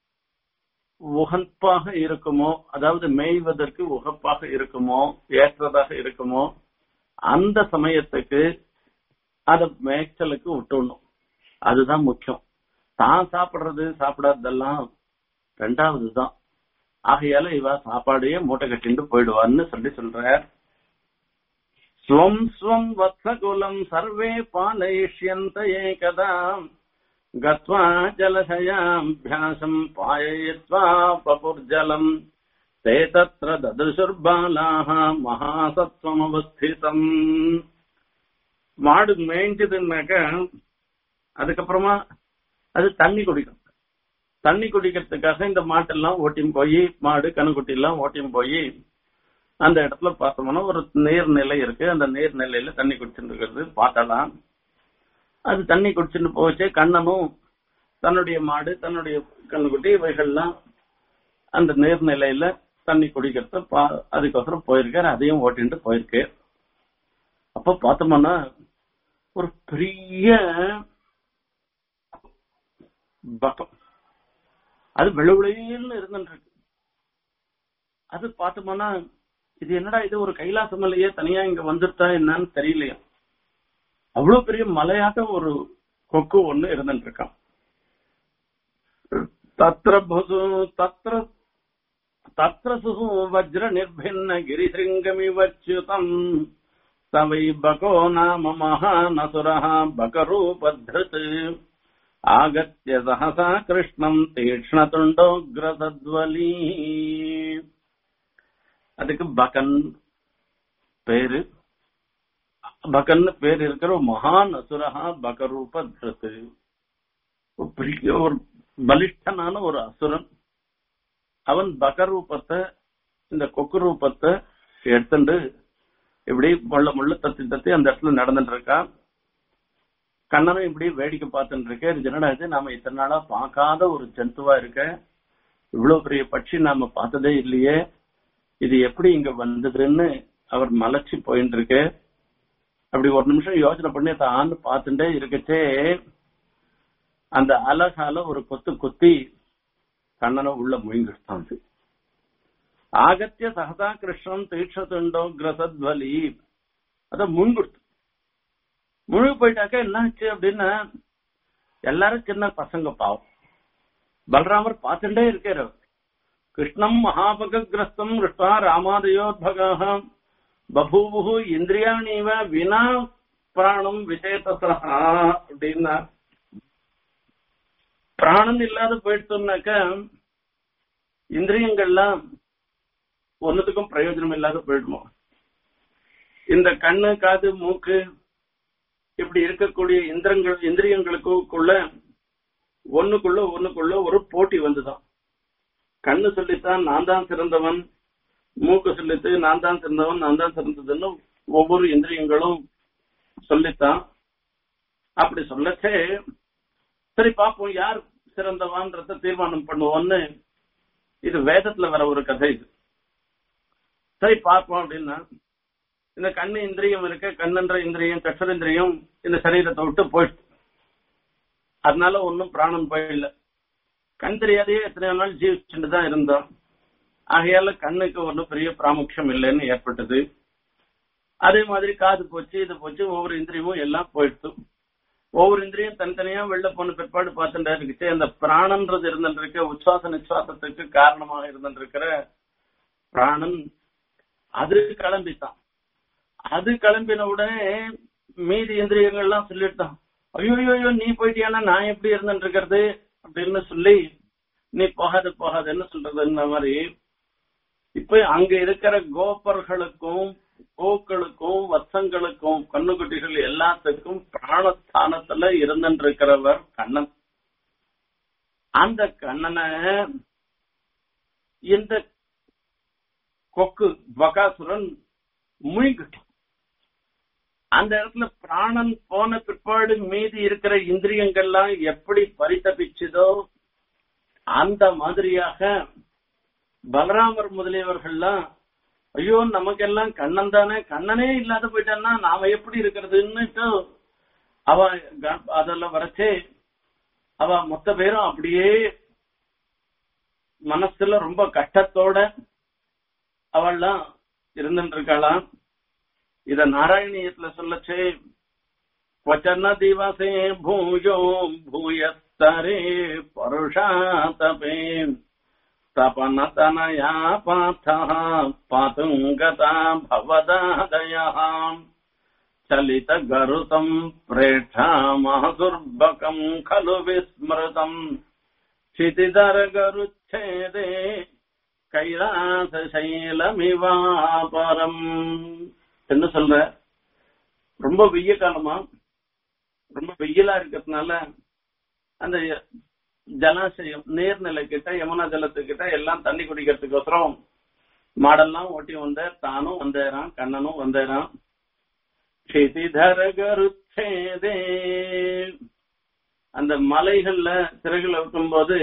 உகப்பாக இருக்குமோ அதாவது மேய்வதற்கு உகப்பாக இருக்குமோ ஏற்றதாக இருக்குமோ அந்த சமயத்துக்கு அத மேய்ச்சலுக்கு விட்டுடணும் அதுதான் முக்கியம் தான் சாப்பிடுறது சாப்பிடாததெல்லாம் ரெண்டாவது தான் ஆகையால இவ சாப்பாடையே மூட்டை கட்டிட்டு போயிடுவான்னு சொல்லி சொல்ற ஸ்வம் ஸ்வம் வத்சகுலம் சர்வே பாலயிஷ்யந்த ஏகதா गत्वा जलशयाभ्यासम् पाययित्वा पपुर्जलम् ते तत्र ददृशुर्बालाः மகாசத்வமவஸ்திதம் மாடு மேய்ஞ்சதுன்னாக்க அதுக்கப்புறமா அது தண்ணி குடிக்கும் தண்ணி குடிக்கிறதுக்காக இந்த மாட்டெல்லாம் ஓட்டியும் போய் மாடு கணுக்குட்டி எல்லாம் ஓட்டியும் போய் அந்த இடத்துல பார்த்தோம்னா ஒரு நீர்நிலை இருக்கு அந்த நீர்நிலையில தண்ணி குடிச்சுட்டு இருக்கிறது பார்த்தலாம் அது தண்ணி குடிச்சுட்டு போச்சு கண்ணனும் தன்னுடைய மாடு தன்னுடைய கண்ணுக்குட்டி இவைகள்லாம் அந்த நீர்நிலையில தண்ணி குடிக்கிறது பா- அதுக்கப்புறம் போயிருக்காரு அதையும் ஓட்டிட்டு போயிருக்கு அப்ப பார்த்தோம்னா ஒரு பெரிய பக்கம் அது வெளுவிளையில் இருந்துட்டு இருக்கு அது பார்த்தோம்னா இது என்னடா இது ஒரு கைலாச மலையே தனியா இங்க வந்துட்டா என்னன்னு தெரியலையா அவ்வளவு பெரிய மலையாக ஒரு கொக்கு ஒண்ணு இருந்துட்டு இருக்கான் தத்ர புசு தத்ர தத்ர சுகு வஜ்ர நிர்பின்ன கிரிசிங்கமிவச்சுதம் சவை பகோ நாம மகாநசுரः பகரூபத்ருத் ஆகத்ய சஹசா கிருஷ்ணம் தீக்ஷ்ணதுண்டோக்ரதத்வலீ அதுக்கு பகன் பேரு பகன்னு பேர் இருக்கிற ஒரு மகான் அசுரஹா பகரூப திருத்து ஒரு பெரிய ஒரு பலிஷ்டனான ஒரு அசுரன் அவன் பகரூபத்தை இந்த கொக்கு ரூபத்தை எடுத்துட்டு இப்படி முள்ள முள்ள தத்தி தத்தி அந்த இடத்துல நடந்துட்டு இருக்கான் கண்ணனும் இப்படி வேடிக்கை பார்த்துட்டு இருக்க இது என்னடா இது நாம இத்தனை நாளா பார்க்காத ஒரு ஜந்துவா இருக்க இவ்வளவு பெரிய பட்சி நாம பார்த்ததே இல்லையே இது எப்படி இங்க வந்ததுன்னு அவர் மலைச்சு போயிட்டு இருக்கு அப்படி ஒரு நிமிஷம் யோசனை பண்ணி தான் பார்த்துட்டே இருக்கச்சே அந்த அழகால ஒரு கொத்து கொத்தி கண்ணனை உள்ள முயங்கிட்டான் அது. ஆகத்திய சகதா கிருஷ்ணன் தீட்சத்துண்டோ கிரசத்வலி அத முன்குடுத்து முழு போயிட்டாக்க என்னாச்சு அப்படின்னா எல்லாரும் சின்ன பசங்க பாவம் பலராமர் பார்த்துட்டே இருக்காரு அவர். கிருஷ்ணம் மகாபகிரஸ்தம் கிருஷ்ணா ராமாதயோத்பகாக பபூவு இந்திரியாணிவ வினா பிராணம் விஜயதசா அப்படின்னா பிராணம் இல்லாத போயிடுச்சோம்னாக்க இந்திரியங்கள்லாம் ஒன்னுத்துக்கும் பிரயோஜனம் இல்லாத போயிடுமோ இந்த கண்ணு காது மூக்கு இப்படி இருக்கக்கூடிய இந்திரங்கள் இந்திரியங்களுக்குள்ள ஒண்ணுக்குள்ள ஒண்ணுக்குள்ள ஒரு போட்டி வந்துதான் கண்ணு சொல்லித்தான் நான் தான் சிறந்தவன் மூக்கு சொல்லித்து நான் தான் சிறந்தவன் நான் தான் சிறந்ததுன்னு ஒவ்வொரு இந்திரியங்களும் சொல்லித்தான் அப்படி சொல்லச்சே சரி பாப்போம் யார் சிறந்தவான்றத தீர்மானம் பண்ணுவோம்னு இது வேதத்துல வர ஒரு கதை இது சரி பார்ப்போம் அப்படின்னா இந்த கண்ணு இந்திரியம் இருக்க கண்ணன்ற இந்திரியம் கற்றந்திரியம் இந்த சரீரத்தை விட்டு போயிடுச்சு அதனால ஒன்னும் பிராணம் போயிடல கண் தெரியாதையே எத்தனை நாள் ஜீவிச்சுட்டு தான் இருந்தோம் ஆகையால கண்ணுக்கு ஒன்றும் பெரிய பிராமுக்கியம் இல்லைன்னு ஏற்பட்டது அதே மாதிரி காது போச்சு இது போச்சு ஒவ்வொரு இந்திரியமும் எல்லாம் போயிடுச்சு ஒவ்வொரு இந்திரியும் தனித்தனியா வெளில போன பிற்பாடு பார்த்துட்டு இருக்குச்சு அந்த பிராணன்றது இருந்துட்டு உச்சுவாச நிச்சுவாசத்துக்கு காரணமாக இருந்துருக்கிற பிராணன் அது கிளம்பித்தான் அது கிளம்பின உடனே மீதி இந்திரியங்கள்லாம் சொல்லிட்டான் ஐயோ ஐயோ நீ போயிட்டியானா நான் எப்படி இருந்துட்டு இருக்கிறது அப்படின்னு சொல்லி நீ போகாது போகாதுன்னு சொல்றதுன்ற மாதிரி இப்ப அங்க இருக்கிற கோபர்களுக்கும் கோக்களுக்கும் வத்சங்களுக்கும் கண்ணுக்குட்டிகள் எல்லாத்துக்கும் பிராணஸ்தானத்துல இருந்துட்டு இருக்கிறவர் கண்ணன் அந்த கண்ணனை இந்த கொக்கு பகாசுரன் முழுங்கிட்டான் அந்த இடத்துல பிராணன் போன பிற்பாடு மீதி இருக்கிற இந்திரியங்கள்லாம் எப்படி பரிதபிச்சதோ அந்த மாதிரியாக பலராமர் முதலியவர்கள்லாம் ஐயோ நமக்கெல்லாம் கண்ணன் தானே கண்ணனே இல்லாத போயிட்டான்னா நாம எப்படி இருக்கிறதுன்னுட்டு அவ க- அதெல்லாம் வரைச்சே அவ மொத்த பேரும் அப்படியே மனசுல ரொம்ப கஷ்டத்தோட அவள்லாம் இருந்துட்டு இருக்காளாம் இத நாராயணியத்துல சொல்லச்சே क्वचन दिवसे भूयो भूयस्तरे परुषातपे तपनतनया पार्थः पातुम् गता भवदादयः चलितगरुतम् प्रेक्षामः दुर्बकम् खलु विस्मृतम् क्षितिधरगरुच्छेदे கைலாசசைலமிவாபரம் என்ன சொல்ற ரொம்ப வெய்ய காலமா ரொம்ப வெயிலா இருக்கிறதுனால அந்த ஜலாசயம் நீர்நிலை கிட்ட யமுனா ஜலத்துக்கிட்ட எல்லாம் தண்ணி குடிக்கிறதுக்கோசரம் மாடெல்லாம் ஓட்டி வந்த தானும் வந்தேறான் கண்ணனும் வந்தேறான் க்ஷிதிதர கருச்சேதே அந்த மலைகள்ல சிறகுல இருக்கும்போது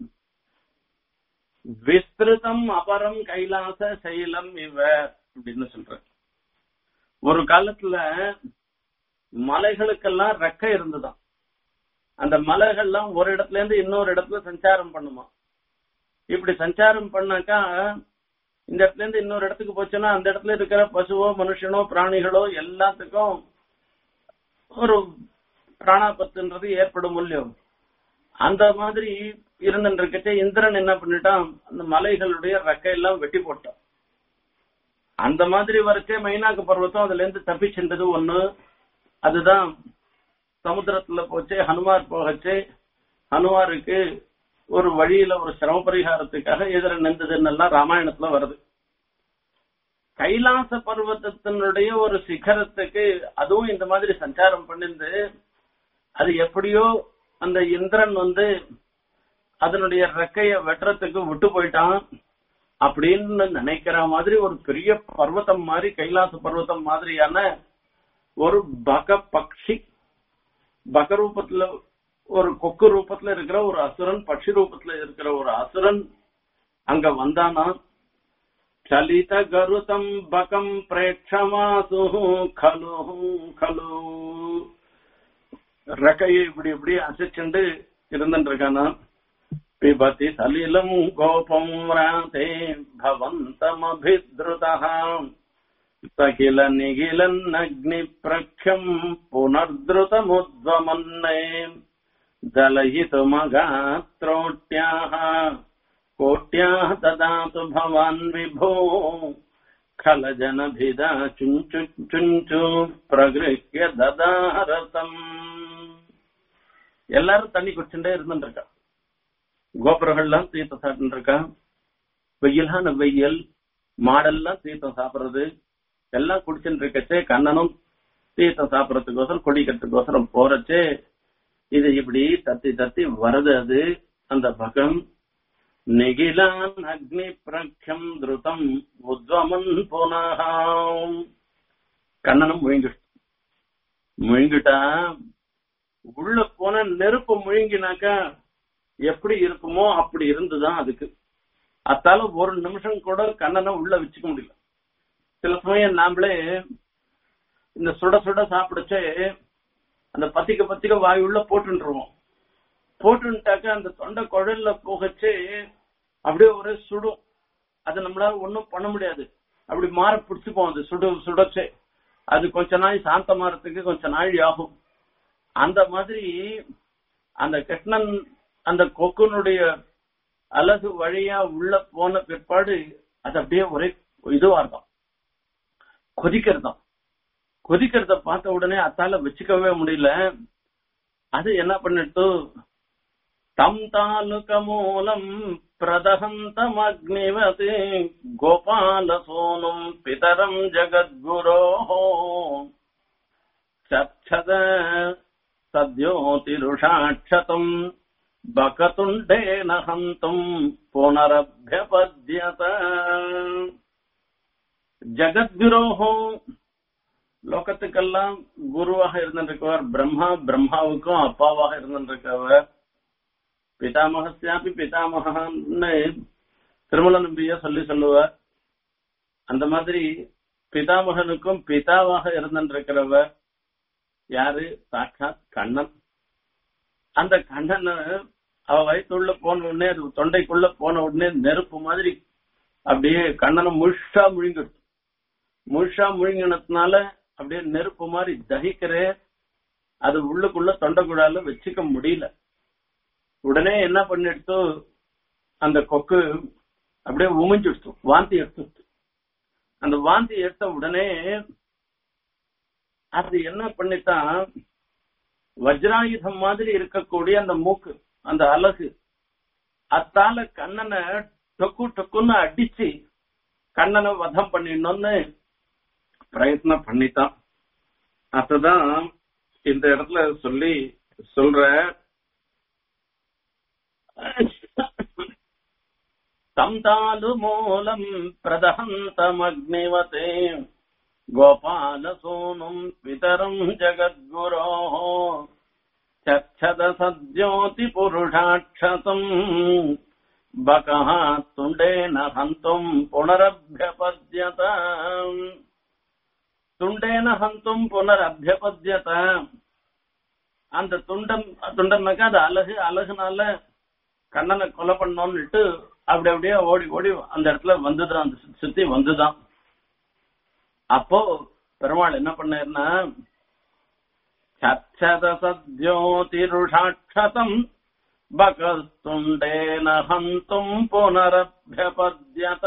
விஸ்திருதம் அபரம் கைலாச சைலம் இவ அப்படின்னு சொல்ற ஒரு காலத்துல மலைகளுக்கெல்லாம் ரெக்கை இருந்துதான் அந்த மலைகள்லாம் ஒரு இடத்துல இருந்து இன்னொரு இடத்துல சஞ்சாரம் பண்ணுமா இப்படி சஞ்சாரம் பண்ணாக்கா இந்த இடத்துல இருந்து இன்னொரு இடத்துக்கு போச்சுன்னா அந்த இடத்துல இருக்கிற பசுவோ மனுஷனோ பிராணிகளோ எல்லாத்துக்கும் ஒரு பிராணாபத்துன்றது ஏற்படும் இல்லையோ அந்த மாதிரி இருந்துட்டு இருக்கச்சே இந்திரன் என்ன பண்ணிட்டான் அந்த மலைகளுடைய ரெக்கையெல்லாம் வெட்டி போட்டான் அந்த மாதிரி வரைச்சே மைனாக்கு பர்வத்தம் அதுல இருந்து தப்பிச்சென்றது ஒண்ணு அதுதான் சமுத்திரத்துல போச்சு ஹனுமார் போகச்சு ஹனுமாருக்கு ஒரு வழியில ஒரு சிரம பரிகாரத்துக்காக எதிர நின்றதுன்னு எல்லாம் ராமாயணத்துல வருது கைலாச பர்வத்தத்தினுடைய ஒரு சிகரத்துக்கு அதுவும் இந்த மாதிரி சஞ்சாரம் பண்ணிருந்து அது எப்படியோ அந்த இந்திரன் வந்து அதனுடைய ரெக்கைய வெட்டுறதுக்கு விட்டு போயிட்டான் அப்படின்னு நினைக்கிற மாதிரி ஒரு பெரிய பர்வதம் மாதிரி கைலாச பர்வதம் மாதிரியான ஒரு பக பக்ஷி பக ரூபத்துல ஒரு கொக்கு ரூபத்துல இருக்கிற ஒரு அசுரன் பட்சி ரூபத்துல இருக்கிற ஒரு அசுரன் அங்க வந்தானா சலித கருதம் பகம் பிரேட்சமாசு கலு கலு ரெக்கையை இப்படி இப்படி அசைச்சுண்டு இருந்துட்டு இருக்கானா பிபதி சலிலம் கோபம் ராதே பவந்தமபித்ருதः சகில நிகிலன்னக்னி பிரக்ஷம் புனர்திருதமுத்வமன்னே दलयितुमगात्रोट्याः कोट्याः ददातु भवान् विभो खलजनभिदा चुञ्चु चुञ्चु प्रगृह्य ददारतम् எல்லாரும் தண்ணி குடிச்சுட்டே இருந்துட்டு இருக்கா கோபுரங்கள்லாம் தீர்த்தம் சாப்பிட்டு இருக்கா வெயிலான வெயில் மாடெல்லாம் தீர்த்தம் சாப்பிடுறது எல்லாம் குடிச்சுட்டு இருக்கச்சே கண்ணனும் தீர்த்தம் சாப்பிடறதுக்கோசரம் குடிக்கிறதுக்கோசரம் போறச்சே இது இப்படி தத்தி தத்தி வருது அது அந்த பகம் நிகிலான் அக்னி பிரக்ஷம் திருதம் உத்வமன் புனகாம் கண்ணனும் முழுங்கிட்டு முழுங்கிட்டா உள்ள போன நெருப்பு முழுங்கினாக்கா எப்படி இருக்குமோ அப்படி இருந்துதான் அதுக்கு அத்தால ஒரு நிமிஷம் கூட கண்ணனை உள்ள வச்சுக்க முடியல சில சமயம் நாமளே இந்த சுட சுட சாப்பிடுச்சே அந்த பத்திக்க பத்திக்க வாய் உள்ள போட்டுருவோம் போட்டுட்டாக்க அந்த தொண்டை குழல்ல போகச்சு அப்படியே ஒரே சுடும் அது நம்மளால ஒண்ணும் பண்ண முடியாது அப்படி மாற பிடிச்சுப்போம் அது சுடு சுடச்சே அது கொஞ்ச நாள் சாந்தமாறதுக்கு கொஞ்ச நாள் ஆகும் அந்த மாதிரி அந்த கிருஷ்ணன் அந்த கொக்குனுடைய அழகு வழியா உள்ள போன பிற்பாடு அது அப்படியே ஒரே இதுவா இருக்கும் கொதிக்கிறதாம் கொதிக்கிறத பார்த்த உடனே அத்தால வச்சுக்கவே முடியல அது என்ன பண்ணிட்டு தம் தாலுக மூலம் பிரதஹந்தமக்னிவத் கோபால சோனும் பிதரம் ஜகத்குரோ சச்சத சத்யோதிருஷாட்சதம் பகதுண்டேன ஹந்தும் புனரபியபத்யத ஜகத்குரோஹோ லோகத்துக்கெல்லாம் குருவாக இருந்திருக்கவர் பிரம்மா பிரம்மாவுக்கும் அப்பாவாக இருந்திருக்கவர் பிதாமகசியாபி பிதாமகன்னு திருமல நம்பிய சொல்லி சொல்லுவார் அந்த மாதிரி பிதாமகனுக்கும் பிதாவாக இருந்திருக்கிறவர் யாரு சாட்சாத் கண்ணன் அந்த கண்ணன் அவ வயிற்றுள்ள போன உடனே அது தொண்டைக்குள்ள போன உடனே நெருப்பு மாதிரி அப்படியே கண்ணனை முழுஷா முழுங்கிடுச்சு முழுஷா முழுங்கினதுனால அப்படியே நெருப்பு மாதிரி தகிக்கிறே அது உள்ளுக்குள்ள தொண்டைக்குழால வச்சுக்க முடியல உடனே என்ன பண்ணிடுத்து அந்த கொக்கு அப்படியே உமிஞ்சிடுச்சு வாந்தி எடுத்துடுச்சு அந்த வாந்தி எடுத்த உடனே அது என்ன பண்ணித்தான் வஜ்ராயுதம் மாதிரி இருக்கக்கூடிய அந்த மூக்கு அந்த அழகு அத்தால கண்ணனை டொக்கு டொக்குன்னு அடிச்சு கண்ணனை வதம் பண்ணிடணும்னு பிரயத்னம் பண்ணித்தான் அதுதான் இந்த இடத்துல சொல்லி சொல்ற தம்தாலு மூலம் பிரதஹந்தமக்னிவதே கோபாலசோனும் பிதரம் ஜகத்குரோ சச்சத சத்யோதி புருஷாட்சதம் பகः துண்டேன ஹந்தும் புனரபியபத்யத துண்டேன ஹந்தும் புனரபியபத்யத அந்த துண்டம் துண்டம்னாக்கா அது அழகு அழகுனால கண்ணனை கொலை பண்ணோம்னுட்டு அப்படி அப்படியே ஓடி ஓடி அந்த இடத்துல வந்துதான் அந்த சுத்தி வந்துதான் அப்போ பெருமாள் என்ன பண்ணாருன்னா சச்சத சத்யோதிருஷாட்சதம் பகஸ்துண்டேன ஹந்தும் புனரபியபத்யத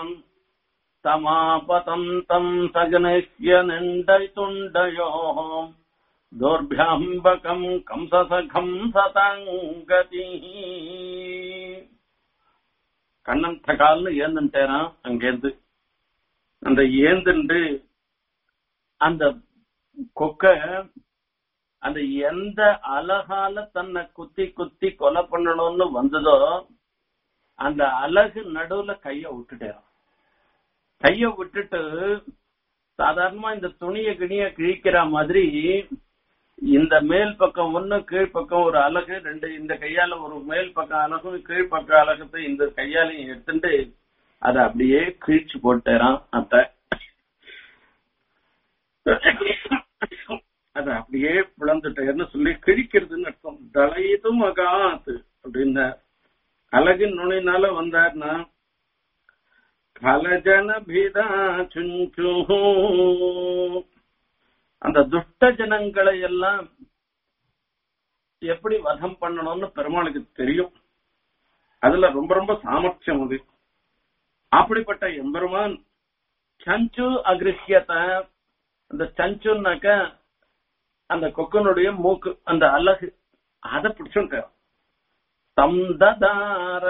தமாபதந்தம் சகனிஹ்ய நிண்டை துண்டயோः தோர்பியம்பகம் கம்சசகம் சதங்கதி கண்ணன் தகால்னு ஏந்துட்டாரான் அங்கேருந்து அந்த ஏந்துண்டு அந்த கொக்க அந்த எந்த அழகால தன்னை குத்தி குத்தி கொலை பண்ணணும்னு வந்ததோ அந்த அழகு நடுவுல கைய விட்டுட்டாரான் கைய விட்டுட்டு சாதாரணமா இந்த துணிய கிணிய கிழிக்கிற மாதிரி இந்த மேல் பக்கம் ஒண்ணு கீழ்ப்பக்கம் ஒரு அழகு ரெண்டு இந்த கையால ஒரு மேல் பக்கம் அழகும் கீழ்ப்பக்க அழகத்தை இந்த கையாலையும் எடுத்துட்டு அதை அப்படியே கிழிச்சு போட்டுறான் அத்த அத அப்படியே பிளந்துட்டேன்னு சொல்லி கிழிக்கிறதுன்னு அர்த்தம் தலையதும் அகாத்து அப்படின்னு அழகின் நுனினால வந்தார்னா கலஜன பீதா சுஞ்சு அந்த துஷ்ட ஜனங்களை எல்லாம் எப்படி வதம் பண்ணணும்னு பெருமாளுக்கு தெரியும் அதுல ரொம்ப ரொம்ப சாமர்த்தியம் அது அப்படிப்பட்ட எம்பெருமான் சஞ்சு அகிருஷ்யத்தை அந்த சஞ்சுன்னாக்க அந்த கொக்கனுடைய மூக்கு அந்த அழகு அதை பிடிச்சுட்டார் தம்ததார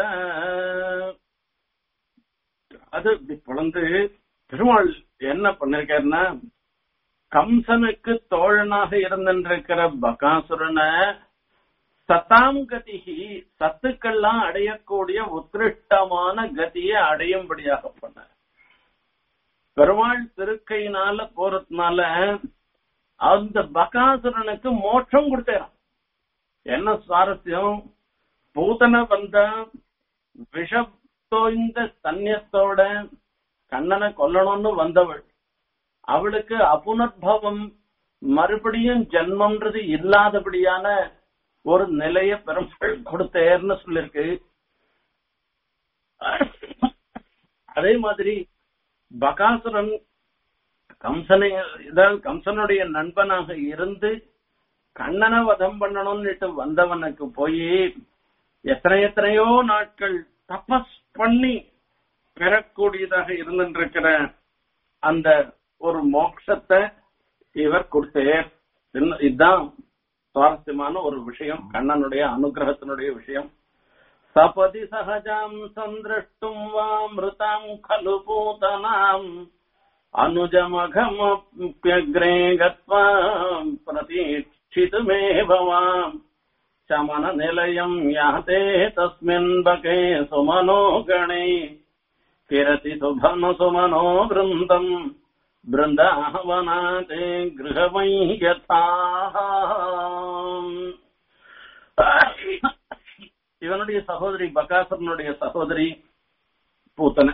அது இப்படி பிளந்து பெருமாள் என்ன பண்ணிருக்காருன்னா கம்சனுக்கு தோழனாக இருந்திருக்கிற பகாசுரனை சதாம் கதிகி சத்துக்கெல்லாம் அடையக்கூடிய உத்கிருஷ்டமான கதியை அடையும்படியாக பண்ண பெருமாள் திருக்கையினால போறதுனால அந்த பகாசுரனுக்கு மோட்சம் கொடுத்தாராம் என்ன சுவாரஸ்யம் பூதனை வந்த விஷத்தோய்ந்த ஸ்தன்யத்தோட கண்ணனை கொல்லணும்னு வந்தவள் அவளுக்கு அபுனர்பவம் மறுபடியும் ஜென்மம்ன்றது இல்லாதபடியான ஒரு நிலைய பெருமாள் கொடுத்தேர்னு சொல்லிருக்கு அதே மாதிரி பகாசுரன் கம்சனை இதாவது கம்சனுடைய நண்பனாக இருந்து கண்ணனை வதம் பண்ணணும்னுட்டு வந்தவனுக்கு போய் எத்தனை எத்தனையோ நாட்கள் தபஸ் பண்ணி பெறக்கூடியதாக இருந்துருக்கிற அந்த ஒரு மோட்சத்தை இவர் கொடுத்தார் இன்னும் இதுதான் சுவாரஸ்யமான ஒரு விஷயம் கண்ணனுடைய அனுகிரகத்தினுடைய விஷயம் சபதி சகஜாம் சந்திரஷ்டும் வாமிருதாம் खलु பூதனாம் अनुजमघमप्यग्रे गत्वा प्रतीक्षितुमेव वाम् शमननिलयम् याते तस्मिन् बके सुमनो गणे किरति सुभन सुमनो वृन्दम् बृन्दावनाते गृहवै यथा இவனுடைய சகோதரி பகாசரனுடைய சகோதரி பூத்தனை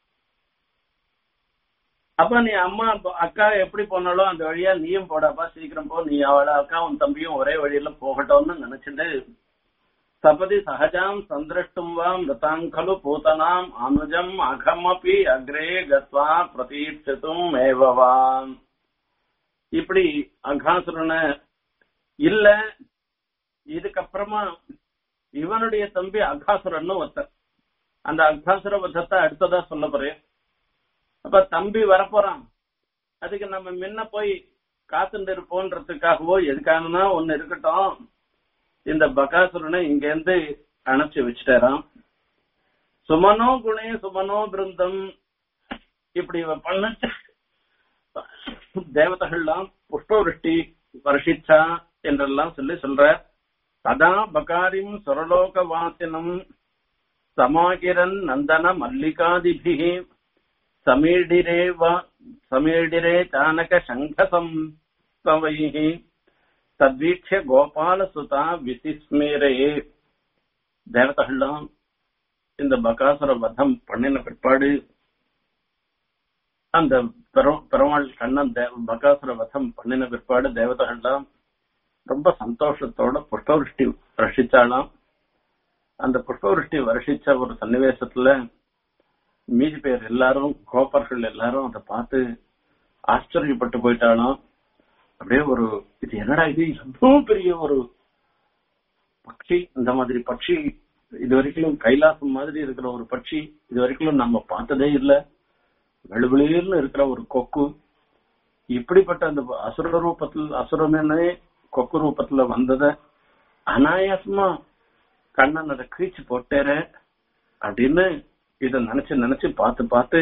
அப்ப நீ அம்மா அக்கா எப்படி போனாலோ அந்த வழியா நீயும் போடாப்பா சீக்கிரம் போ நீ அவள அக்காவும் தம்பியும் ஒரே வழியில போகட்டும்னு நினைச்சிட்டு சபதி சகஜாம் சந்திரஷ்டும் வா மிருதாங்கலு பூதனாம் அனுஜம் அகமபி அக்ரே கத்வா பிரதீட்சித்தும் ஏவவாம் இப்படி அகாசுரனை இல்ல இதுக்கப்புறமா இவனுடைய தம்பி அகாசுரன்னு ஒருத்தர் அந்த அகாசுர வதத்தை அடுத்ததா சொல்ல போறேன் அப்ப தம்பி வரப்போறான் அதுக்கு நம்ம முன்ன போய் காத்துட்டு இருப்போன்றதுக்காகவோ எதுக்காகனா ஒண்ணு இருக்கட்டும் இந்த பகாசுரனை இங்க இருந்து அணைச்சு வச்சுட்டாராம் சுமனோ குணே சுமனோ பிருந்தம் இப்படி இவ பண்ண தேவதைகள்லாம் புஷ்பவருஷ்டி வருஷிச்சா என்றெல்லாம் சொல்லி சொல்ற ததா பகாரிம் சுரலோக வாசினம் சமாகிரன் நந்தன மல்லிகாதிபிகி समीडिरे व समीडिरे चानक शङ्खसं तवैः तद्वीक्ष्य கோபாலசுதா விசிஸ்மேரே தேவதைகள்லாம் இந்த பகாசுர வதம் பண்ணின பிற்பாடு அந்த பெருமாள் கண்ணன் பகாசுர வதம் பண்ணின பிற்பாடு தேவதைகள்லாம் ரொம்ப சந்தோஷத்தோட புஷ்பவருஷ்டி வருஷிச்சாலாம் அந்த புஷ்பவருஷ்டி வருஷிச்ச ஒரு சன்னிவேசத்துல மீதி பேர் எல்லாரும் கோப்பர்கள் எல்லாரும் அதை பார்த்து ஆச்சரியப்பட்டு போயிட்டாலும் அப்படியே ஒரு இது என்னடா இது எவ்வளவு பெரிய ஒரு பட்சி இந்த மாதிரி பட்சி இது வரைக்கும் கைலாசம் மாதிரி இருக்கிற ஒரு பட்சி இது வரைக்கும் நம்ம பார்த்ததே இல்ல வெளுவெளியில இருக்கிற ஒரு கொக்கு இப்படிப்பட்ட அந்த அசுர ரூபத்தில் அசுரமே கொக்கு ரூபத்துல வந்தத அனாயாசமா கண்ணன் அதை கிழிச்சு போட்டேற அப்படின்னு இத நினைச்சு நினைச்சு பார்த்து பார்த்து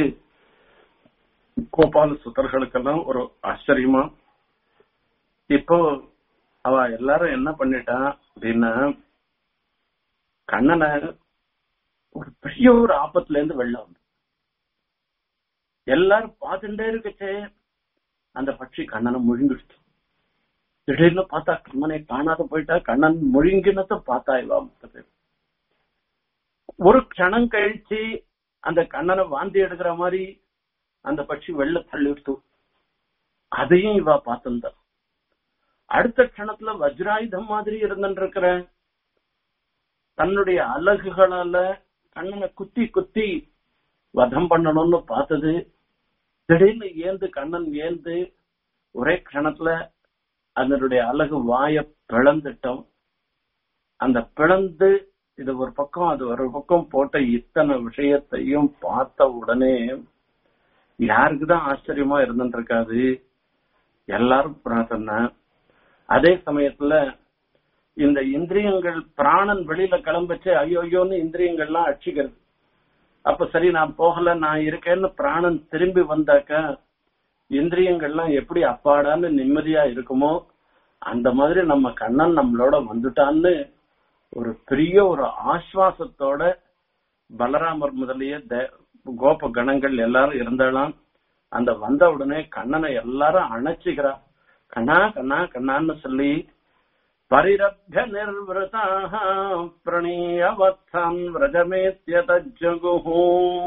கோபால சுத்தர்களுக்கெல்லாம் ஒரு ஆச்சரியமா இப்போ அவ எல்லாரும் என்ன பண்ணிட்டா அப்படின்னா கண்ணனை ஒரு பெரிய ஒரு ஆபத்துல இருந்து வெளில வந்து எல்லாரும் பார்த்துட்டே இருக்கச்சே அந்த பட்சி கண்ணனை முழுங்கிடுச்சு திடீர்னு பார்த்தா கண்ணனை காணாத போயிட்டா கண்ணன் முழுங்கினத்தை பார்த்தா இவா பேர் ஒரு க்ஷணம் கழிச்சு அந்த கண்ணனை வாந்தி எடுக்கிற மாதிரி அந்த பட்சி வெள்ள தள்ளிடுத்து அதையும் இவா பார்த்திருந்தா அடுத்த க்ஷணத்துல வஜ்ராயுதம் மாதிரி இருந்துருக்கிற தன்னுடைய அலகுகளால கண்ணனை குத்தி குத்தி வதம் பண்ணணும்னு பார்த்தது திடீர்னு ஏந்து கண்ணன் ஏந்து ஒரே க்ஷணத்துல அதனுடைய அழகு வாய பிளந்துட்டோம் அந்த பிளந்து இது ஒரு பக்கம் அது ஒரு பக்கம் போட்ட இத்தனை விஷயத்தையும் பார்த்த உடனே யாருக்குதான் ஆச்சரியமா இருந்துருக்காது எல்லாரும் பிரார்த்தனை அதே சமயத்துல இந்த இந்திரியங்கள் பிராணன் வெளியில கிளம்பிச்சு ஐயோ ஐயோன்னு இந்திரியங்கள்லாம் அடிச்சுக்கிறது அப்ப சரி நான் போகல நான் இருக்கேன்னு பிராணன் திரும்பி வந்தாக்க இந்திரியங்கள்லாம் எப்படி அப்பாடான்னு நிம்மதியா இருக்குமோ அந்த மாதிரி நம்ம கண்ணன் நம்மளோட வந்துட்டான்னு ஒரு பெரிய ஒரு ஆஸ்வாசத்தோட பலராமர் முதலிய கோப கணங்கள் எல்லாரும் இருந்தாலாம் அந்த வந்த உடனே கண்ணனை எல்லாரும் அணைச்சிக்கிறா கண்ணா கண்ணா கண்ணான்னு சொல்லி பரிரப்ய நிர்வதாக பிரணீயவத்தான் விரஜமேத்திய தஜ்ஜகுஹூ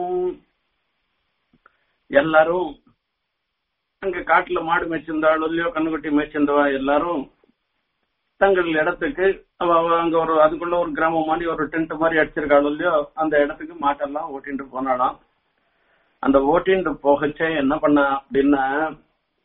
எல்லாரும் அங்க காட்டுல மாடு மேய்ச்சிருந்தாள் இல்லையோ கண்ணுக்குட்டி மேய்ச்சிருந்தவா எல்லாரும் தங்கள் இடத்துக்கு அவ அவ அங்க ஒரு அதுக்குள்ள ஒரு கிராமம் மாதிரி ஒரு டென்ட் மாதிரி அடிச்சிருக்காள் இல்லையோ அந்த இடத்துக்கு மாட்டெல்லாம் ஓட்டிட்டு போனாலாம் அந்த ஓட்டிட்டு போகச்சே என்ன பண்ண அப்படின்னா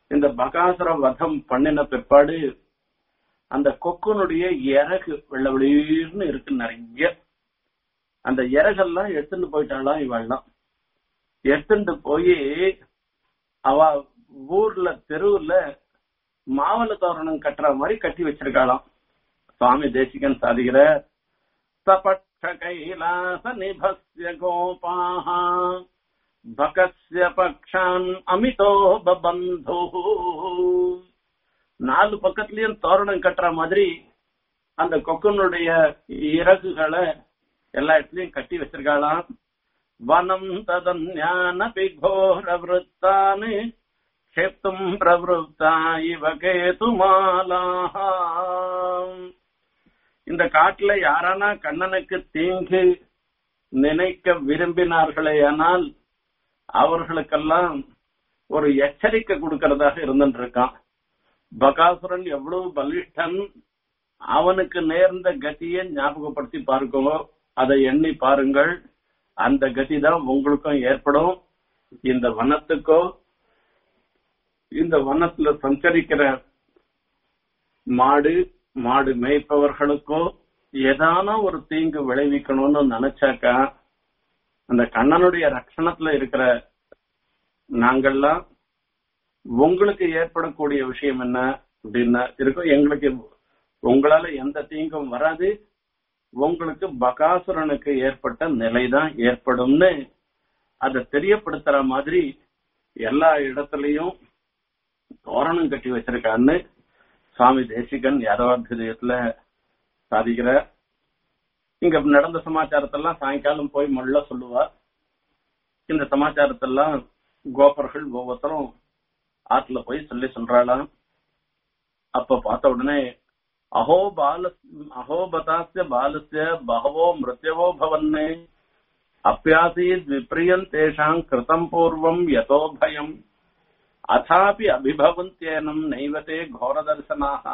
இந்த பகாசுர வதம் பண்ணின பிற்பாடு அந்த கொக்குனுடைய இறகு வெள்ள வெளியீர்னு இருக்கு நிறைய அந்த இறகெல்லாம் எடுத்துட்டு போயிட்டாலாம் இவெல்லாம் எடுத்துட்டு போய் அவ ஊர்ல தெருவுல மாவல தோரணம் கட்டுற மாதிரி கட்டி வச்சிருக்காளாம் சுவாமி தேசிகன் சாதிக்கிற சபட்ச கைலாச நிபஸ்ய கோபாஹ பகஸ்ய பக்ஷான் அமிதோ பபந்து நாலு பக்கத்துலயும் தோரணம் கட்டுற மாதிரி அந்த கொக்கனுடைய இறகுகளை எல்லா இடத்துலயும் கட்டி வச்சிருக்காளாம் வனம் ததன்யானபி கோர விருத்தானு க்ஷேப்தும் பிரவருத்தா இவ கேதுமாலாஹா இந்த காட்டுல யாரானா கண்ணனுக்கு தீங்கு நினைக்க விரும்பினார்களேயானால் அவர்களுக்கெல்லாம் ஒரு எச்சரிக்கை கொடுக்கறதாக இருந்துட்டு இருக்கான் பகாசுரன் எவ்வளவு பலிஷ்டன் அவனுக்கு நேர்ந்த கதியை ஞாபகப்படுத்தி பார்க்கவோ அதை எண்ணி பாருங்கள் அந்த கதி தான் உங்களுக்கும் ஏற்படும் இந்த வனத்துக்கோ இந்த வனத்துல சஞ்சரிக்கிற மாடு மாடு மேய்ப்பவர்களுக்கோ ஏதான ஒரு தீங்கு விளைவிக்கணும்னு நினைச்சாக்கா அந்த கண்ணனுடைய ரட்சணத்துல இருக்கிற நாங்கள்லாம் உங்களுக்கு ஏற்படக்கூடிய விஷயம் என்ன அப்படின்னா இருக்கும் எங்களுக்கு உங்களால எந்த தீங்கும் வராது உங்களுக்கு பகாசுரனுக்கு ஏற்பட்ட நிலைதான் ஏற்படும்னு அதை தெரியப்படுத்துற மாதிரி எல்லா இடத்துலயும் தோரணம் கட்டி வச்சிருக்கான்னு சுவாமி தேசிகன் யாதவாபியுதயத்துல சாதிக்கிற இங்க நடந்த சமாச்சாரத்தெல்லாம் சாயங்காலம் போய் முள்ள சொல்லுவா இந்த சமாச்சாரத்தெல்லாம் கோபர்கள் ஒவ்வொருத்தரும் ஆத்துல போய் சொல்லி சொல்றாளாம் அப்ப பார்த்த உடனே அஹோ பால அஹோ பதாஸ்ய பாலஸ்ய பகவோ மிருத்யவோ பவன்னு அப்பியாசீத் விப்ரியன் தேஷாம் கிருதம் பூர்வம் யதோ பயம் அதாபி அபிபவந்தியேனம் நைவதே கோர தரிசனாக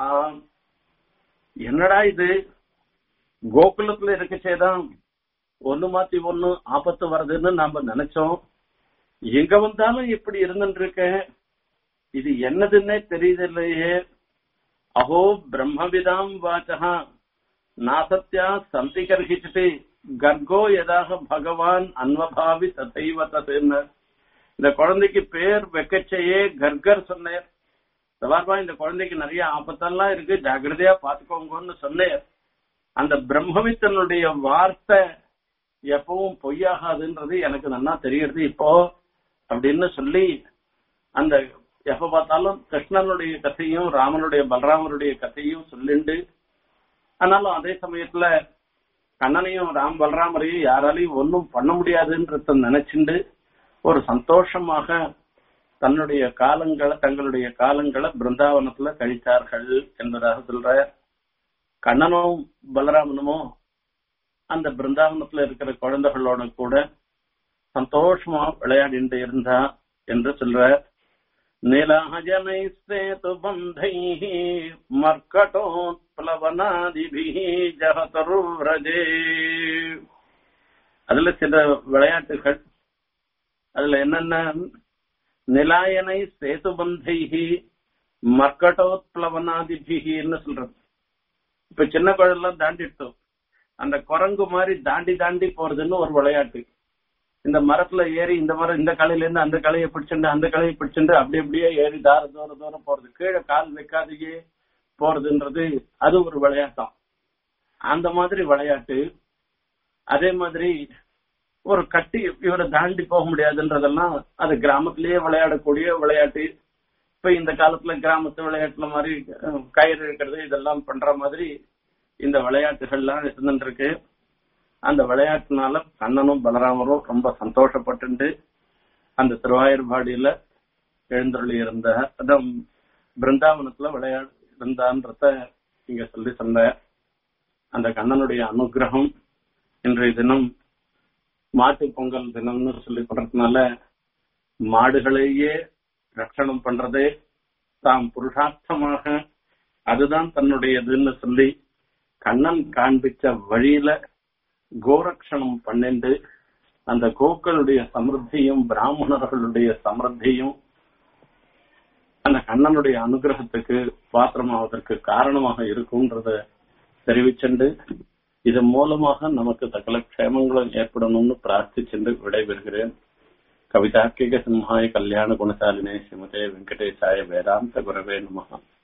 என்னடா இது கோகுலத்துல இருக்கச்சேதான் ஒண்ணு மாத்தி ஒண்ணு ஆபத்து வருதுன்னு நாம நினைச்சோம் எங்க வந்தாலும் இப்படி இருந்துட்டு இருக்க இது என்னதுன்னே தெரியுதில்லையே அஹோ பிரம்மவிதாம் வாச்சா நாசத்யா சந்தி கர்ஹிச்சிட்டு கர்கோ எதாக பகவான் அன்வபாவி ததைவ ததுன்னு இந்த குழந்தைக்கு பேர் வெக்கச்சையே கர்கர் சொன்னேன் சவார்பா இந்த குழந்தைக்கு நிறைய ஆபத்தெல்லாம் இருக்கு ஜாகிரதையா பாத்துக்கோங்கன்னு சொன்னேன் அந்த பிரம்மவித்தனுடைய வார்த்தை எப்பவும் பொய்யாகாதுன்றது எனக்கு நல்லா தெரியறது இப்போ அப்படின்னு சொல்லி அந்த எப்ப பார்த்தாலும் கிருஷ்ணனுடைய கதையும் ராமனுடைய பலராமருடைய கதையும் சொல்லிண்டு ஆனாலும் அதே சமயத்துல கண்ணனையும் ராம் பலராமரையும் யாராலையும் ஒன்னும் பண்ண முடியாதுன்றத நினைச்சுண்டு ஒரு சந்தோஷமாக தன்னுடைய காலங்களை தங்களுடைய காலங்களை பிருந்தாவனத்துல கழித்தார்கள் என்பதாக சொல்ற கண்ணனும் பலராமனுமோ அந்த பிருந்தாவனத்துல இருக்கிற குழந்தைகளோட கூட சந்தோஷமா விளையாடிட்டு இருந்தா என்று சொல்ற நீலாஜனைஸ்தேது பந்தை மர்க்கட்டோத்பலவனாதிபி ஜகதருவ்ரஜே அதுல சில விளையாட்டுகள் அதுல என்னென்ன நிலாயனை சேதுபந்தைகி மர்க்கட்டோத்பிளவனாதிபிகின்னு சொல்றது இப்ப சின்ன குழந்தைலாம் தாண்டிட்டோம் அந்த குரங்கு மாதிரி தாண்டி தாண்டி போறதுன்னு ஒரு விளையாட்டு இந்த மரத்துல ஏறி இந்த மரம் இந்த கலையில இருந்து அந்த கலையை பிடிச்சுண்டு அந்த கலையை பிடிச்சுண்டு அப்படி அப்படியே ஏறி தார தூரம் தூரம் போறது கீழே கால் வைக்காதையே போறதுன்றது அது ஒரு விளையாட்டம் அந்த மாதிரி விளையாட்டு அதே மாதிரி ஒரு கட்டி இவரை தாண்டி போக முடியாதுன்றதெல்லாம் அது கிராமத்திலேயே விளையாடக்கூடிய விளையாட்டு இப்ப இந்த காலத்துல கிராமத்து விளையாட்டுல மாதிரி அஹ், கயிறு இருக்கிறது இதெல்லாம் பண்ற மாதிரி இந்த விளையாட்டுகள்லாம் இருந்துட்டு இருக்கு அந்த விளையாட்டுனால கண்ணனும் பலராமரும் ரொம்ப சந்தோஷப்பட்டு அந்த திருவாயூர்பாடியில எழுந்தருளி இருந்த அதான் பிருந்தாவனத்துல விளையாடு இருந்தான்றத இங்க சொல்லி சொன்ன அந்த கண்ணனுடைய அனுகிரகம் இன்றைய தினம் மாட்டு பொங்கல் தினம்னு சொல்லி சொல்றதுனால மாடுகளையே ரட்சணம் பண்றதே தாம் புருஷார்த்தமாக அதுதான் தன்னுடையதுன்னு சொல்லி கண்ணன் காண்பிச்ச வழியில கோரக்ஷணம் பண்ணிண்டு அந்த கோக்களுடைய சமிருத்தியும் பிராமணர்களுடைய சமிருத்தியும் அந்த கண்ணனுடைய அனுகிரகத்துக்கு பாத்திரமாவதற்கு காரணமாக இருக்கும்ன்றத தெரிவிச்சுண்டு இதன் மூலமாக நமக்கு சகல க்ஷேமங்களும் ஏற்படணும்னு பிரார்த்திச்சென்று விடைபெறுகிறேன் கவிதாக்கிக சிம்ஹாய கல்யாண குணசாலினே ஸ்ரீமதே வெங்கடேசாய வேதாந்த குரவே நமகா